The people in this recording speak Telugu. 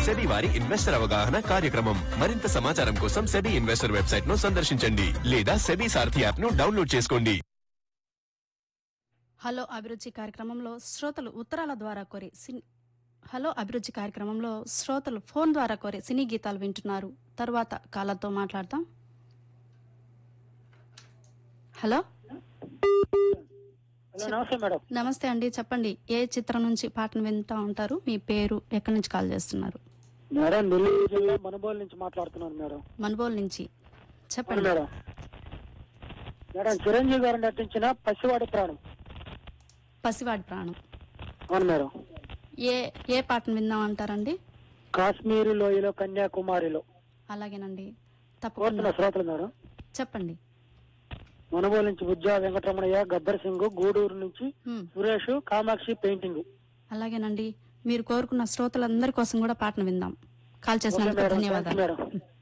సెబీ వారి ఇన్వెస్టర్ అవగాహన కార్యక్రమం మరింత సమాచారం కోసం సెబీ ఇన్వెస్టర్ వెబ్సైట్ ను సందర్శించండి లేదా సెబీ సారథి యాప్ ను డౌన్లోడ్ చేసుకోండి హలో అభిరుచి కార్యక్రమంలో శ్రోతలు ఉత్తరాల ద్వారా కోరి సిన్ హలో అభిరుచి కార్యక్రమంలో శ్రోతలు ఫోన్ ద్వారా కోరే సినీ గీతాలు వింటున్నారు తర్వాత కాలర్తో మాట్లాడతాం హలో హలో నమస్తే మేడం నమస్తే అండి చెప్పండి ఏ చిత్రం నుంచి పాటను వింటూ ఉంటారు మీ పేరు ఎక్కడి నుంచి కాల్ చేస్తున్నారు మేడం నెల్లూరు జిల్లా మనుబోలు నుంచి మాట్లాడుతున్నాను మేడం మనుబోల్ నుంచి అవును చెప్పండి మేడం మేడం చిరంజీవి గారు నటించిన పసివాడి ప్రాణం పసివాడి ప్రాణం అవును మేడం ఏ ఏ పాటను విందాం అంటారండి కాశ్మీరు లోయలో కన్యాకుమారిలో అలాగేనండి కోరుతున్న తప్పకుండా శ్రోతలు మేడం చెప్పండి మనుబోలు నుంచి బుజ్జా వెంకటరమణయ్య గబ్బర్ సింగ్ గూడూరు నుంచి హ్మ్. సురేష్ కామాక్షి పెయింటింగ్ అలాగేనండి మీరు కోరుకున్న శ్రోతలందరి కోసం కూడా పాటను విందాం కాల్ చేసినందుకు ఓకే మేడం, ధన్యవాదాలు థాంక్యూ మేడం.